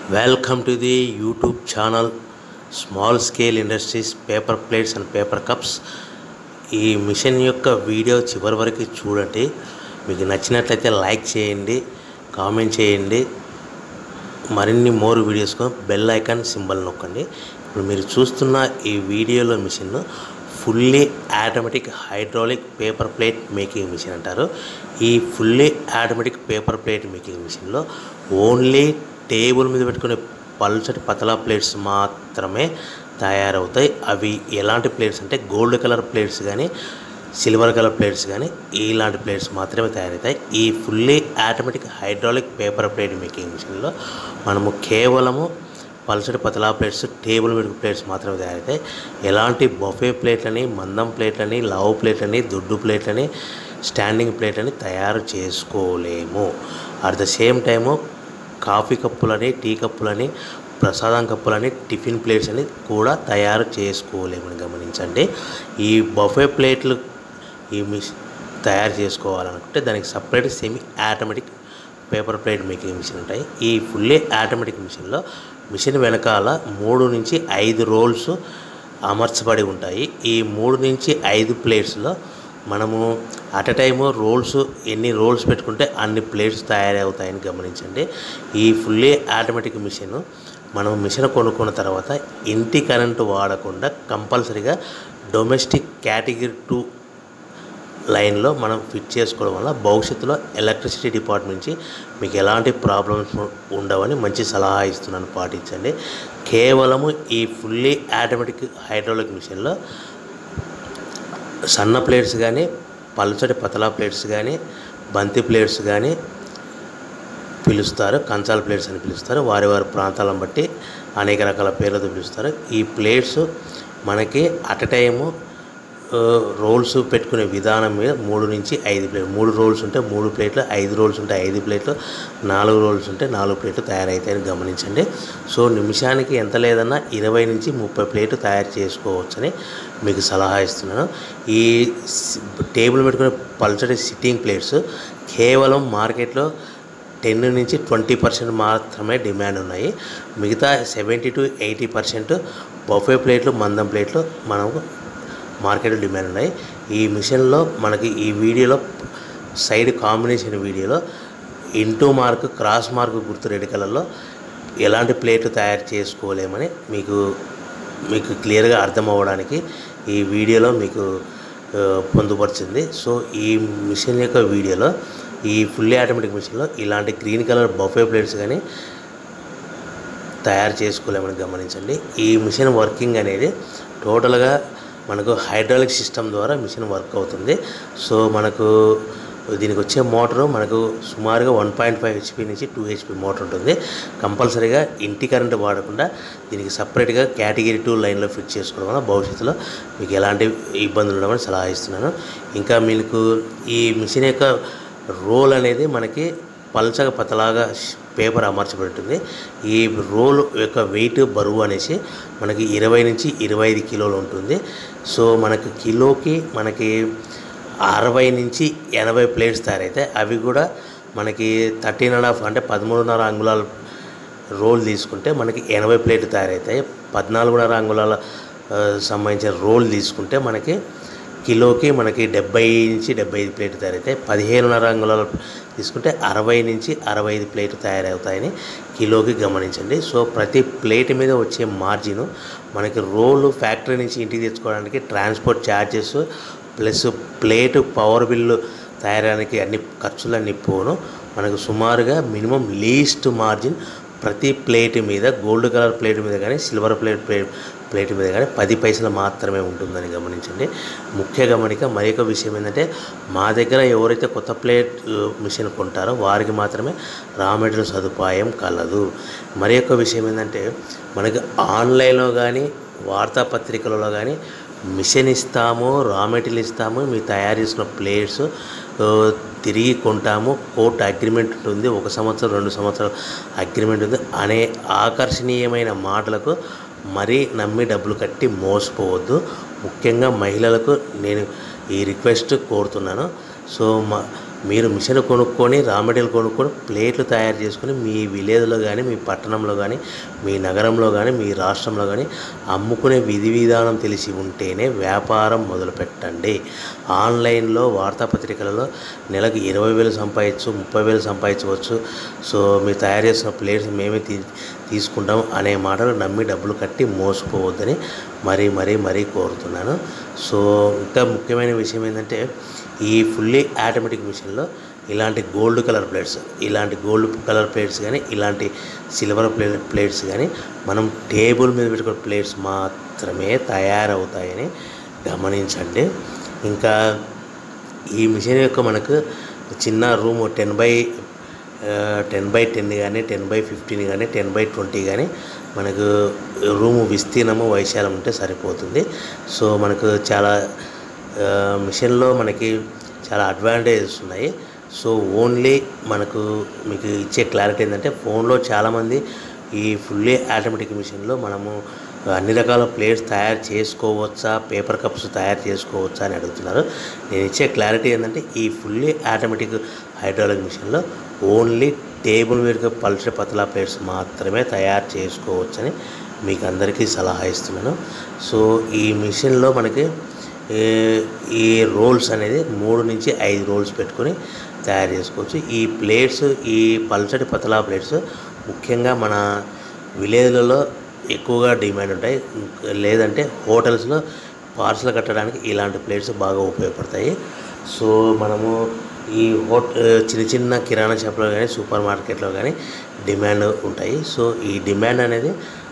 welcome to the YouTube channel small scale industries paper plates and paper cups ఈ machine యొక్క video చివరి వరకు చూడండి మీకు నచ్చినట్లయితే లైక్ చేయండి కామెంట్ చేయండి మరిన్ని more videos bell icon symbol నొక్కండి ఇప్పుడు మీరు చూస్తున్న ఈ వీడియోలో machine fully automatic hydraulic paper plate making machine అంటారు ఈ fully automatic paper plate making మిషన్లో ఓన్లీ టేబుల్ మీద పెట్టుకునే పల్చటి పతలా ప్లేట్స్ మాత్రమే తయారవుతాయి అవి ఎలాంటి ప్లేట్స్ అంటే గోల్డ్ కలర్ ప్లేట్స్ కానీ సిల్వర్ కలర్ ప్లేట్స్ కానీ ఇలాంటి ప్లేట్స్ మాత్రమే తయారవుతాయి ఈ fully automatic hydraulic paper plate making మిషన్లో మనము కేవలము పల్సటి పతలా ప్లేట్స్ టేబుల్ మీద ప్లేట్స్ మాత్రమే తయారవుతాయి ఎలాంటి బొఫే ప్లేట్లని మందం ప్లేట్లని లావు ప్లేట్లని దొడ్డు ప్లేట్లని స్టాండింగ్ ప్లేట్లని తయారు చేసుకోలేము at the same time coffee కప్పులని టీ కప్పులని ప్రసాదం కప్పులని టిఫిన్ ప్లేట్స్ అని కూడా తయారు చేసుకోలేమని గమనించండి ఈ బఫే ప్లేట్లు ఈ మిస్ తయారు చేసుకోవాలనుకుంటే దానికి separate semi automatic paper plate making machine ఉంటాయి ఈ ఫుల్లీ ఆటోమేటిక్ మిషన్లో మిషన్ వెనకాల మూడు నుంచి ఐదు రోల్స్ అమర్చబడి ఉంటాయి ఈ మూడు నుంచి ఐదు ప్లేట్స్లో మనము అట్ ఎ టైము రోల్స్ ఎన్ని రోల్స్ పెట్టుకుంటే అన్ని ప్లేట్స్ తయారవుతాయని గమనించండి ఈ ఫుల్లీ ఆటోమేటిక్ మిషన్ మనం మిషన్ కొనుక్కున్న తర్వాత ఇంటి కరెంటు వాడకుండా కంపల్సరీగా డొమెస్టిక్ కేటగిరీ టూ లైన్లో మనం ఫిట్ చేసుకోవడం వల్ల భవిష్యత్తులో ఎలక్ట్రిసిటీ డిపార్ట్మెంట్ నుంచి మీకు ఎలాంటి ప్రాబ్లమ్స్ ఉండవని మంచి సలహా ఇస్తున్నాను పాటించండి కేవలము ఈ ఫుల్లీ ఆటోమేటిక్ హైడ్రాలిక్ మిషన్లో సన్న ప్లేట్స్ కానీ పలుచటి పతలా ప్లేట్స్ కానీ బంతి ప్లేట్స్ కానీ పిలుస్తారు కంచాల ప్లేట్స్ అని పిలుస్తారు వారి వారి ప్రాంతాలను బట్టి అనేక రకాల పేర్లతో పిలుస్తారు ఈ ప్లేట్స్ మనకి అట్ టైము రోల్స్ పెట్టుకునే విధానం మీద మూడు నుంచి ఐదు ప్లేట్ మూడు రోల్స్ ఉంటే మూడు ప్లేట్లు ఐదు రోల్స్ ఉంటే ఐదు ప్లేట్లు నాలుగు రోల్స్ ఉంటే నాలుగు ప్లేట్లు తయారవుతాయని గమనించండి సో నిమిషానికి ఎంత లేదన్నా ఇరవై నుంచి ముప్పై ప్లేట్లు తయారు చేసుకోవచ్చని మీకు సలహా ఇస్తున్నాను ఈ టేబుల్ పెట్టుకునే పల్చటి సిట్టింగ్ ప్లేట్స్ కేవలం మార్కెట్లో టెన్ నుంచి ట్వంటీ పర్సెంట్ మాత్రమే డిమాండ్ ఉన్నాయి మిగతా seventy to eighty percent buffet ప్లేట్లు మందం ప్లేట్లు మనకు మార్కెట్లో డిమాండ్ ఉన్నాయి ఈ మిషన్లో మనకి ఈ వీడియోలో సైడ్ కాంబినేషన్ వీడియోలో ఇంటూ మార్క్ క్రాస్ మార్క్ గుర్తు రెడ్ కలర్లో ఎలాంటి ప్లేట్ తయారు చేసుకోలేమని మీకు మీకు క్లియర్గా అర్థం అవ్వడానికి ఈ వీడియోలో మీకు పొందుపరిచింది సో ఈ మిషన్ యొక్క వీడియోలో ఈ ఫుల్లీ ఆటోమేటిక్ మిషన్లో ఇలాంటి గ్రీన్ కలర్ బఫే ప్లేట్స్ కానీ తయారు చేసుకోలేమని గమనించండి ఈ మిషన్ వర్కింగ్ అనేది టోటల్గా మనకు హైడ్రాలిక్ సిస్టమ్ ద్వారా మిషన్ వర్క్ అవుతుంది సో మనకు దీనికి వచ్చే మోటారు మనకు సుమారుగా వన్ పాయింట్ ఫైవ్ హెచ్పి నుంచి టూ హెచ్పి మోటార్ ఉంటుంది కంపల్సరీగా ఇంటి కరెంట్ వాడకుండా దీనికి సపరేట్గా కేటగిరీ టూ లైన్లో ఫిట్ చేసుకోవడం వల్ల భవిష్యత్తులో మీకు ఎలాంటి ఇబ్బందులు ఉండవని సలహా ఇస్తున్నాను ఇంకా మీకు ఈ మిషన్ యొక్క రోల్ అనేది మనకి పల్చగా పతలాగా పేపర్ అమర్చబడి ఉంటుంది ఈ రోల్ యొక్క వెయిట్ బరువు అనేసి మనకి ఇరవై నుంచి ఇరవై ఐదు కిలోలు ఉంటుంది సో మనకి కిలోకి మనకి అరవై నుంచి ఎనభై ప్లేట్స్ తయారైతాయి అవి కూడా మనకి థర్టీన్ అండ్ హాఫ్ అంటే పదమూడున్నర అంగుళాల రోల్ తీసుకుంటే మనకి ఎనభై ప్లేట్లు తయారవుతాయి పద్నాలుగున్నర అంగుళాల సంబంధించిన రోల్ తీసుకుంటే మనకి కిలోకి మనకి డెబ్బై నుంచి డెబ్బై ఐదు ప్లేట్లు తయారవుతాయి పదిహేనున్నర అంగుళాలు తీసుకుంటే అరవై నుంచి అరవై ఐదు ప్లేట్లు తయారవుతాయని కిలోకి గమనించండి సో ప్రతి ప్లేట్ మీద వచ్చే మార్జిన్ మనకి రోలు ఫ్యాక్టరీ నుంచి ఇంటికి తెచ్చుకోవడానికి transport charges plus plate power bill తయారడానికి అన్ని ఖర్చులన్నీ పోను మనకు సుమారుగా మినిమం లీస్ట్ మార్జిన్ ప్రతి ప్లేట్ మీద గోల్డ్ కలర్ ప్లేట్ మీద కానీ సిల్వర్ ప్లేట్ ప్లేట్ ప్లేట్ మీద కానీ పది పైసలు మాత్రమే ఉంటుందని గమనించండి ముఖ్య గమనిక మరి ఒక విషయం ఏంటంటే మా దగ్గర ఎవరైతే కొత్త ప్లేట్ మిషన్ కొంటారో వారికి మాత్రమే రా మెటీరియల్ సదుపాయం కలదు మరి ఒక విషయం ఏంటంటే మనకి ఆన్లైన్లో కానీ వార్తాపత్రికలలో కానీ మిషన్ ఇస్తాము రా మెటీరియల్ ఇస్తాము మీరు తయారు చేసిన ప్లేట్స్ తిరిగి కొంటాము కోర్టు అగ్రిమెంట్ ఉంటుంది ఒక సంవత్సరం రెండు సంవత్సరాలు అగ్రిమెంట్ ఉంది అనే ఆకర్షణీయమైన మాటలకు మరీ నమ్మి డబ్బులు కట్టి మోసపోవద్దు ముఖ్యంగా మహిళలకు నేను ఈ రిక్వెస్ట్ కోరుతున్నాను సో మా మీరు మిషన్ కొనుక్కొని రా మెటీరియల్ కొనుక్కొని ప్లేట్లు తయారు చేసుకొని మీ విలేజ్లో కానీ మీ పట్టణంలో కానీ మీ నగరంలో కానీ మీ రాష్ట్రంలో కానీ అమ్ముకునే విధి విధానం తెలిసి ఉంటేనే వ్యాపారం మొదలు పెట్టండి ఆన్లైన్లో వార్తాపత్రికలలో నెలకు ఇరవై వేలు సంపాదించు ముప్పై వేలు సంపాదించవచ్చు సో మీరు తయారు చేసిన ప్లేట్స్ మేమే తీ తీసుకుంటాం అనే మాటలు నమ్మి డబ్బులు కట్టి మోసపోవద్దని మరీ మరీ మరీ కోరుతున్నాను సో ఇంకా ముఖ్యమైన విషయం ఏంటంటే ఈ ఫుల్లీ ఆటోమేటిక్ మిషన్లో ఇలాంటి గోల్డ్ కలర్ ప్లేట్స్ ఇలాంటి గోల్డ్ కలర్ ప్లేట్స్ కానీ ఇలాంటి సిల్వర్ ప్లే ప్లేట్స్ కానీ మనం టేబుల్ మీద పెట్టుకునే ప్లేట్స్ మాత్రమే తయారవుతాయని గమనించండి ఇంకా ఈ మిషన్ యొక్క మనకు చిన్న room ten by ten by ten కానీ టెన్ బై ఫిఫ్టీన్ కానీ టెన్ బై ట్వంటీ కానీ మనకు రూము విస్తీర్ణము వైశాలం ఉంటే సరిపోతుంది సో మనకు చాలా ఆ, మిషన్లో మనకి చాలా అడ్వాంటేజెస్ ఉన్నాయి సో ఓన్లీ మనకు మీకు ఇచ్చే క్లారిటీ ఏంటంటే ఫోన్లో చాలామంది ఈ ఫుల్లీ ఆటోమేటిక్ మిషన్లో మనము అన్ని రకాల ప్లేట్స్ తయారు చేసుకోవచ్చా పేపర్ కప్స్ తయారు చేసుకోవచ్చా అని అడుగుతున్నారు నేను ఇచ్చే క్లారిటీ ఏంటంటే ఈ ఫుల్లీ ఆటోమేటిక్ హైడ్రాలిక్ మిషన్లో ఓన్లీ టేబుల్ మీద పల్చ పతలా ప్లేట్స్ మాత్రమే తయారు చేసుకోవచ్చని మీకు అందరికీ సలహా ఇస్తున్నాను సో ఈ మిషన్లో మనకి ఏ- ఈ రోల్స్ అనేది మూడు నుంచి ఐదు రోల్స్ పెట్టుకొని తయారు చేసుకోవచ్చు ఈ ప్లేట్స్ ఈ పల్చటి పతలా ప్లేట్స్ ముఖ్యంగా మన విలేజ్లలో ఎక్కువగా డిమాండ్ ఉంటాయి ఇంక- లేదంటే హోటల్స్లో పార్సల్ కట్టడానికి ఇలాంటి ప్లేట్స్ బాగా ఉపయోగపడతాయి సో మనము ఈ హోట చిన్న చిన్న కిరాణా షాప్లో కానీ సూపర్ మార్కెట్లో కానీ డిమాండ్ ఉంటాయి సో ఈ డిమాండ్ అనేది